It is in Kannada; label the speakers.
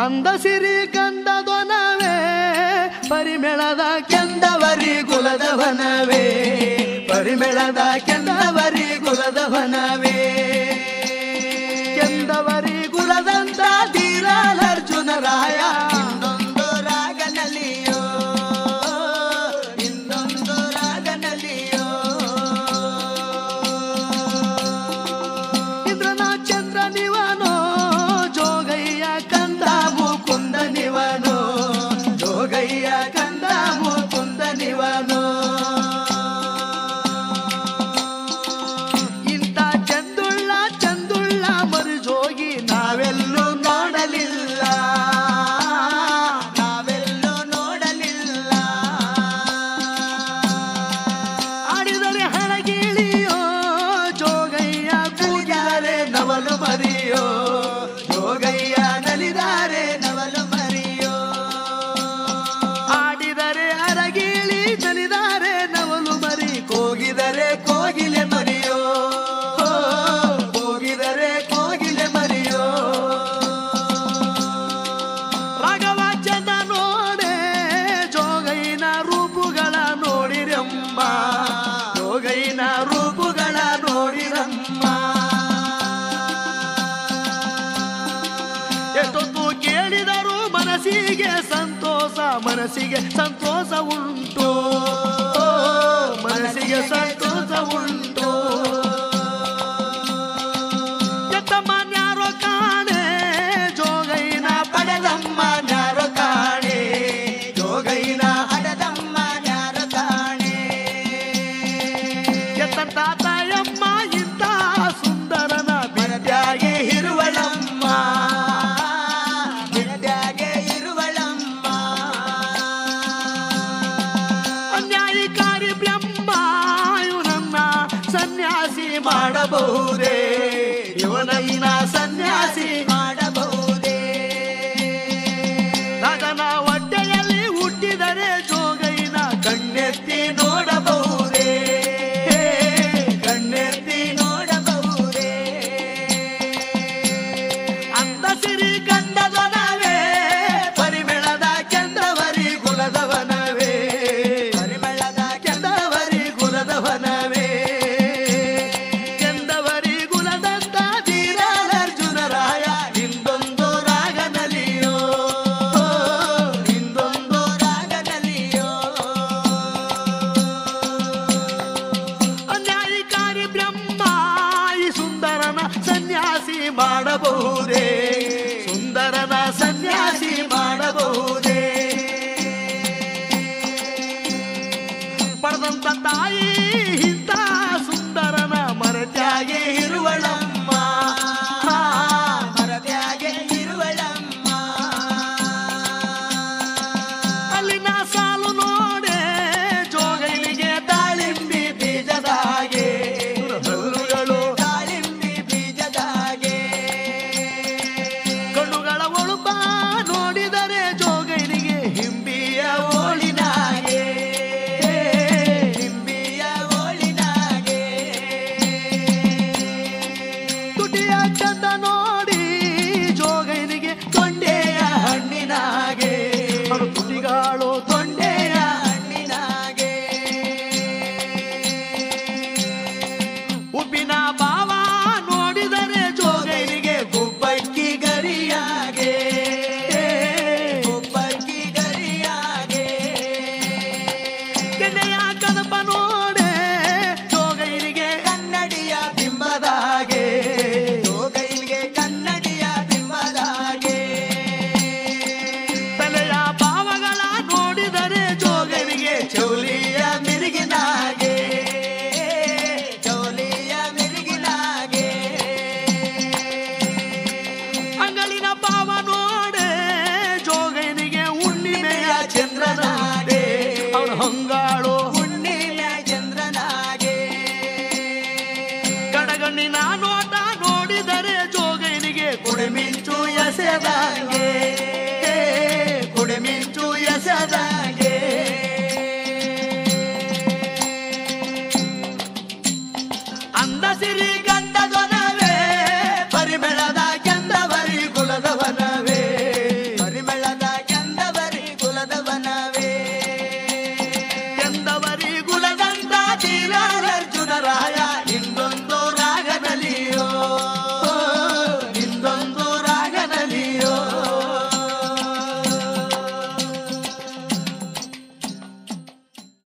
Speaker 1: ಅಂದ ಸಿರಿ ಕಂದದೊನವೇ ಪರಿಮೆಳದ ಕೆಂದವರಿ ಕುಲದವನವೇ ಪರಿಮೆಳದ ಕೆಂದವರಿ ಕುಲದವನವೇ ಕೆಂದವರಿ ಕುಲದಂತ ಧೀರಾಲರ್ಜುನ ರಾಯ
Speaker 2: ಇನ್ನೊಂದು ರಾಗನಲ್ಲಿಯೋ ಇನ್ನೊಂದು ರಾಗನಲ್ಲಿಯೋ
Speaker 1: ಇಂದ್ರನ ಚಂದ್ರ ನಿವನೋ ಜೋಗಯ್ಯ ಕಂದ ಮುಕುಂದ ನಿವನೋ ಜೋಗಯ್ಯ ಕಂದ ಮುಕುಂದ ನಿವನೋ ಇಂಥ ಚಂದುಳ್ಳ ಚಂದುಳ್ಳ ಮರು ಜೋಗಿ ನಾವೆಲ್ಲೂ ನೋಡಲಿಲ್ಲ
Speaker 2: ನಾವೆಲ್ಲೂ ನೋಡಲಿಲ್ಲ
Speaker 1: ಆಡಿದರೆ ಹಣಗಿಳಿಯೋ ಜೋಗಯ್ಯ ಕೂಗಿದರೆ ನವಲು ಮರಿಯೋ ಜೋಗಯ್ಯ ನಲಿದಾರೆ
Speaker 2: ನವಲು ಮರಿಯೋ
Speaker 1: ಆಡಿದರೆ ಅರಗಿಳಿ ನಲಿದಾರೆ ನವಲು ಮರಿ ಕೋಗಿದರೆ ಕೋಗಿಲೆ ಮರಿಯೋ ಹೋ, ಕೋಗಿದರೆ ಕೋಗಿಲೆ ಮರಿಯೋ ರಾಘವಾಚನ ನೋಡೆ ಜೋಗೈನ ರೂಪುಗಳ ನೋಡಿರಮ್ಮ ಜೋಗೈನ ರೂಪುಗಳ ನೋಡಿರಮ್ಮ ಎಷ್ಟೊತ್ತು ಕೇಳಿದರು ಮನಸ್ಸಿಗೆ ಸಂತೋಷ ಮನಸ್ಸಿಗೆ ಸಂತೋಷ ಉಂಟು ಓ, ಮನಸ್ಸಿಗೆ ಸಂತೋಷ ಉಂಟು ಎತ್ತಮ್ಮ ನ್ಯಾರೋ ಕಾಣೆ ಜೋಗೈನ ಪಡೆದಮ್ಮ ನ್ಯಾರೋ ಕಾಣೆ ಜೋಗೈನ
Speaker 2: ಅಡದಮ್ಮ ಯಾರು ಕಾಣೆ
Speaker 1: ಎತ್ತ ತಾತಯಮ್ಮ ಇಂಥ ಸುಂದರನ ಬಿಡ್ಯಾಗೆ ಇರುವಳಮ್ಮ
Speaker 2: ಬಿಡ್ಯಾಗೆ ಇರುವಳಮ್ಮ
Speaker 1: ಅನ್ಯಾಯಕಾರಿ ಬ್ರಹ್ಮ ಇವನನ್ನ ಸನ್ಯಾಸಿ ಮಾಡಬಹುದೇ ಇವನನ್ನ ಸನ್ಯಾಸಿ
Speaker 2: ಮಾಡಬಹುದೇ
Speaker 1: ರಾಜನ ಹೊಟ್ಟೆಯಲ್ಲಿ ಹುಟ್ಟಿದರೆ ಜೋಗೈನ ಕಣ್ಣೆತ್ತಿ ನೋಡಬಹುದೇ ಕಣ್ಣೆತ್ತಿ
Speaker 2: ನೋಡಬಹುದೇ
Speaker 1: ಅಂದ ಸಿರಿ ಕಂದದನವೇ ಪರಿಮೆಳದ ಕೆಂದವರಿ ಕುಲದವನವೇ
Speaker 2: ಪರಿಮಳದ
Speaker 1: ಕೆಂದವರಿ ಕುಲದವನವೇ ಕೆಂದವರಿ ಕುಲದಂತ ಧೀರಾಲರ್ಜುನ ರಾಯ ಇಂದೊಂದು ರಾಗನಲಿಯೋ ಇಂದೊಂದು
Speaker 2: ರಾಗನಲ್ಲಿಯೋ
Speaker 1: ಅನ್ಯಾಯಕಾರಿ ಬ್ರಹ್ಮ ಈ ಸುಂದರನ ಸನ್ಯಾಸಿ ಮಾಡಬಹುದೇ ಸುಂದರನ ಸನ್ಯಾಸಿ ಮಾಡಬಹುದೇ ಪಡೆದಂತ ತಾಯಿ ಇಂಥ ಸುಂದರನ ಮರೆತ್ಯಾಗೆ ಇರುವಳಮ್ಮ
Speaker 2: ಮರದ್ಯಾಗೆ ಇರುವಳಮ್ಮ
Speaker 1: ಅಲ್ಲಿನ ಸಾಲು ನೋಡೆ ಜೋಗೈಲಿಗೆ ದಾಳಿಂಬಿ ಬೀಜದಾಗೆ ಹಲ್ಲುಗಳು
Speaker 2: ದಾಳಿಂಬಿ ಬೀಜದಾಗೆ
Speaker 1: ಕಣ್ಣುಗಳ ಒಳುಪ ನೋಡಿದರೆ ಜೋಗೈನಿಗೆ ಹಿಂಬಿಯ ಓಳಿನಾಗೆ
Speaker 2: ಹಿಂಬಿಯ ಓಳಿನಾಗೆ
Speaker 1: ತುಟಿಯ ಚಂದ ನೋಡಿ ಜೋಗೈನಿಗೆ ತೊಂಡೆಯ ಹಣ್ಣಿನಾಗೆ ಅವಳು ತುಟಿಗಾಳು ತೊಂಡೆಯ
Speaker 2: ಹಣ್ಣಿನಾಗೆ
Speaker 1: ಉಪ್ಪಿನ ಭಾವ ನೋಡಿದರೆ ಜೋಗೈನಿಗೆ ಗುಬ್ಬಕ್ಕಿ ಗರಿಯಾಗೆ
Speaker 2: ಒಬ್ಬಕ್ಕಿ ಗರಿಯಾಗೆ
Speaker 1: ಕೆನೆಯ ಕದಪ ನೋಡೆ ಜೋಗೈನಿಗೆ
Speaker 2: ಕನ್ನಡಿಯ
Speaker 1: ಬಿಂಬದಾಗೆ
Speaker 2: ಜೋಗೈಲ್ಗೆ ಕನ್ನಡಿಯ ಬಿಂಬದಾಗೆ
Speaker 1: ತಲೆಯ ಭಾವಗಳ ನೋಡಿದರೆ ಜೋಗನಿಗೆ ಚೌಲಿಯ ಮಿರಿಗಿನಾಗೆ
Speaker 2: ಚೌಲಿಯ ಮಿರುಗಿನಾಗೆ
Speaker 1: ಅಂಗಳಿನ ಭಾವ ನೋಡೆ ಜೋಗನಿಗೆ ಹುಣ್ಣಿಮೆಯ ಚಂದ್ರನಾಗೆ ಅವನ ಹೊಂಗಾಳು
Speaker 2: ಹುಣ್ಣಿನ ಚಂದ್ರನಾಗೆ
Speaker 1: ಕಡಗಣ್ಣಿನ ನೋಟ ನೋಡಿದರೆ ಜೋಗನಿಗೆ ಕುಡಿಮಿಂಚು ಎಸೆದಂಗೆ ಕುಡಿಮಿಂಚು ಎಸೆದಂಗೆ ಅಂದ ಸಿರಿಗ